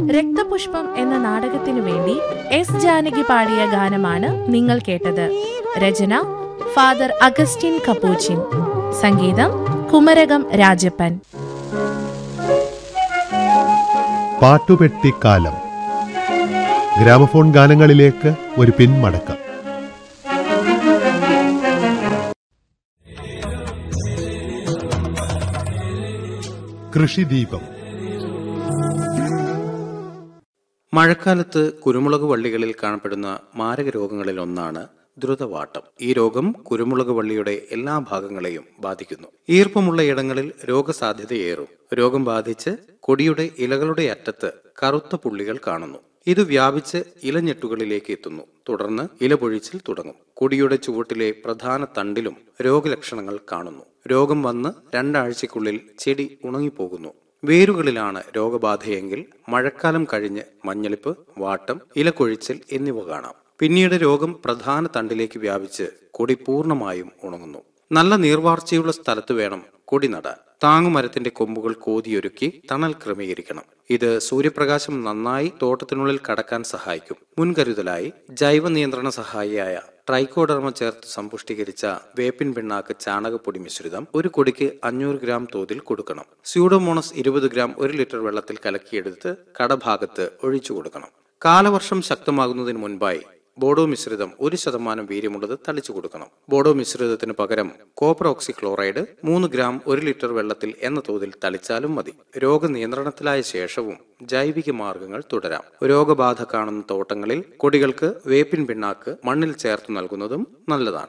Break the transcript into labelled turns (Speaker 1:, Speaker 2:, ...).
Speaker 1: രക്തപുഷ്പം എന്ന നാടകത്തിനു വേണ്ടി എസ് ജാനകി പാടിയ ഗാനമാണ് നിങ്ങൾ കേട്ടത് രചന ഫാദർ അഗസ്റ്റിൻ കപ്പൂച്ചിൻ സംഗീതം കുമരകം രാജപ്പൻ
Speaker 2: പാട്ടുപെട്ടിക്കാലം ഗ്രാമഫോൺ ഗാനങ്ങളിലേക്ക് ഒരു പിന്മടക്കം കൃഷിദീപം
Speaker 3: മഴക്കാലത്ത് കുരുമുളക് വള്ളികളിൽ കാണപ്പെടുന്ന മാരക രോഗങ്ങളിൽ ഒന്നാണ് ദ്രുതവാട്ടം ഈ രോഗം കുരുമുളക് വള്ളിയുടെ എല്ലാ ഭാഗങ്ങളെയും ബാധിക്കുന്നു ഈർപ്പമുള്ള ഇടങ്ങളിൽ രോഗസാധ്യതയേറും രോഗം ബാധിച്ച് കൊടിയുടെ ഇലകളുടെ അറ്റത്ത് കറുത്ത പുള്ളികൾ കാണുന്നു ഇത് വ്യാപിച്ച് ഇലഞ്ഞെട്ടുകളിലേക്ക് എത്തുന്നു തുടർന്ന് ഇലപൊഴിച്ചിൽ തുടങ്ങും കൊടിയുടെ ചുവട്ടിലെ പ്രധാന തണ്ടിലും രോഗലക്ഷണങ്ങൾ കാണുന്നു രോഗം വന്ന് രണ്ടാഴ്ചയ്ക്കുള്ളിൽ ചെടി ഉണങ്ങിപ്പോകുന്നു വേരുകളിലാണ് രോഗബാധയെങ്കിൽ മഴക്കാലം കഴിഞ്ഞ് മഞ്ഞളിപ്പ് വാട്ടം ഇലക്കൊഴിച്ചൽ എന്നിവ കാണാം പിന്നീട് രോഗം പ്രധാന തണ്ടിലേക്ക് വ്യാപിച്ച് കൊടി പൂർണ്ണമായും ഉണങ്ങുന്നു നല്ല നീർവാർച്ചയുള്ള സ്ഥലത്ത് വേണം കൊടി നടാൻ താങ്ങുമരത്തിന്റെ കൊമ്പുകൾ കോതിയൊരുക്കി തണൽ ക്രമീകരിക്കണം ഇത് സൂര്യപ്രകാശം നന്നായി തോട്ടത്തിനുള്ളിൽ കടക്കാൻ സഹായിക്കും മുൻകരുതലായി ജൈവ നിയന്ത്രണ സഹായിയായ ട്രൈക്കോഡർമ ചേർത്ത് സമ്പുഷ്ടീകരിച്ച വേപ്പിൻ പിണ്ണാക്ക് ചാണകപ്പൊടി മിശ്രിതം ഒരു കൊടിക്ക് അഞ്ഞൂറ് ഗ്രാം തോതിൽ കൊടുക്കണം സ്യൂഡോമോണസ് ഇരുപത് ഗ്രാം ഒരു ലിറ്റർ വെള്ളത്തിൽ കലക്കിയെടുത്ത് കടഭാഗത്ത് ഒഴിച്ചു കൊടുക്കണം കാലവർഷം ശക്തമാകുന്നതിന് മുൻപായി ബോഡോ മിശ്രിതം ഒരു ശതമാനം വീര്യമുള്ളത് തളിച്ചു കൊടുക്കണം ബോഡോ മിശ്രിതത്തിന് പകരം കോപ്പർ ഓക്സി ക്ലോറൈഡ് മൂന്ന് ഗ്രാം ഒരു ലിറ്റർ വെള്ളത്തിൽ എന്ന തോതിൽ തളിച്ചാലും മതി രോഗനിയന്ത്രണത്തിലായ ശേഷവും ജൈവിക മാർഗങ്ങൾ തുടരാം രോഗബാധ കാണുന്ന തോട്ടങ്ങളിൽ കൊടികൾക്ക് വേപ്പിൻ പിണ്ണാക്ക് മണ്ണിൽ ചേർത്ത് നൽകുന്നതും നല്ലതാണ്